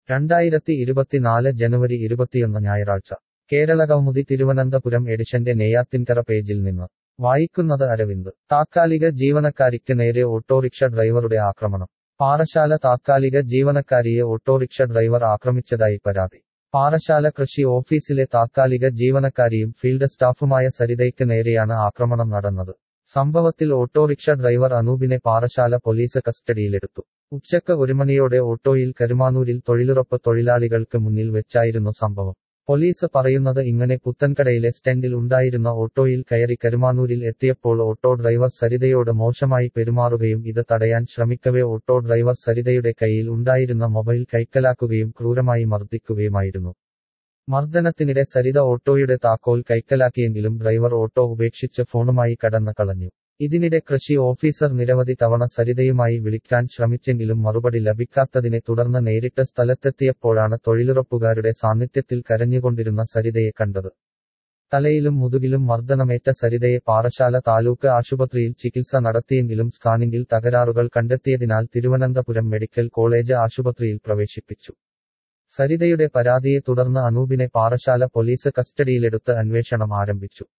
രണ്ടായിരത്തി ഇരുപത്തിനാല് ജനുവരി ഇരുപത്തിയൊന്ന് ഞായറാഴ്ച കേരളകൗമുദി തിരുവനന്തപുരം എഡിഷന്റെ നെയ്യാത്തിൻകര പേജിൽ നിന്ന് വായിക്കുന്നത് അരവിന്ദ് താത്കാലിക ജീവനക്കാരിക്ക് നേരെ ഓട്ടോറിക്ഷ ഡ്രൈവറുടെ ആക്രമണം പാറശാല താത്കാലിക ജീവനക്കാരിയെ ഓട്ടോറിക്ഷ ഡ്രൈവർ ആക്രമിച്ചതായി പരാതി പാറശാല കൃഷി ഓഫീസിലെ താത്കാലിക ജീവനക്കാരിയും ഫീൽഡ് സ്റ്റാഫുമായ സരിതയ്ക്ക് നേരെയാണ് ആക്രമണം നടന്നത് സംഭവത്തിൽ ഓട്ടോറിക്ഷ ഡ്രൈവർ അനൂപിനെ പാറശാല പോലീസ് കസ്റ്റഡിയിലെടുത്തു ഉച്ചക്ക് ഒരു മണിയോടെ ഓട്ടോയിൽ കരുമാനൂരിൽ തൊഴിലുറപ്പ് തൊഴിലാളികൾക്ക് മുന്നിൽ വെച്ചായിരുന്നു സംഭവം പോലീസ് പറയുന്നത് ഇങ്ങനെ പുത്തൻകടയിലെ സ്റ്റാൻഡിൽ ഉണ്ടായിരുന്ന ഓട്ടോയിൽ കയറി കരുമാനൂരിൽ എത്തിയപ്പോൾ ഓട്ടോ ഡ്രൈവർ സരിതയോട് മോശമായി പെരുമാറുകയും ഇത് തടയാൻ ശ്രമിക്കവേ ഓട്ടോ ഡ്രൈവർ സരിതയുടെ കയ്യിൽ ഉണ്ടായിരുന്ന മൊബൈൽ കൈക്കലാക്കുകയും ക്രൂരമായി മർദ്ദിക്കുകയുമായിരുന്നു മർദ്ദനത്തിനിടെ സരിത ഓട്ടോയുടെ താക്കോൽ കൈക്കലാക്കിയെങ്കിലും ഡ്രൈവർ ഓട്ടോ ഉപേക്ഷിച്ച് ഫോണുമായി കടന്നു കളഞ്ഞു ഇതിനിടെ കൃഷി ഓഫീസർ നിരവധി തവണ സരിതയുമായി വിളിക്കാൻ ശ്രമിച്ചെങ്കിലും മറുപടി ലഭിക്കാത്തതിനെ തുടർന്ന് നേരിട്ട് സ്ഥലത്തെത്തിയപ്പോഴാണ് തൊഴിലുറപ്പുകാരുടെ സാന്നിധ്യത്തിൽ കരഞ്ഞുകൊണ്ടിരുന്ന സരിതയെ കണ്ടത് തലയിലും മുതുകിലും മർദ്ദനമേറ്റ സരിതയെ പാറശാല താലൂക്ക് ആശുപത്രിയിൽ ചികിത്സ നടത്തിയെങ്കിലും സ്കാനിംഗിൽ തകരാറുകൾ കണ്ടെത്തിയതിനാൽ തിരുവനന്തപുരം മെഡിക്കൽ കോളേജ് ആശുപത്രിയിൽ പ്രവേശിപ്പിച്ചു സരിതയുടെ പരാതിയെ തുടർന്ന് അനൂപിനെ പാറശാല പോലീസ് കസ്റ്റഡിയിലെടുത്ത് അന്വേഷണം ആരംഭിച്ചു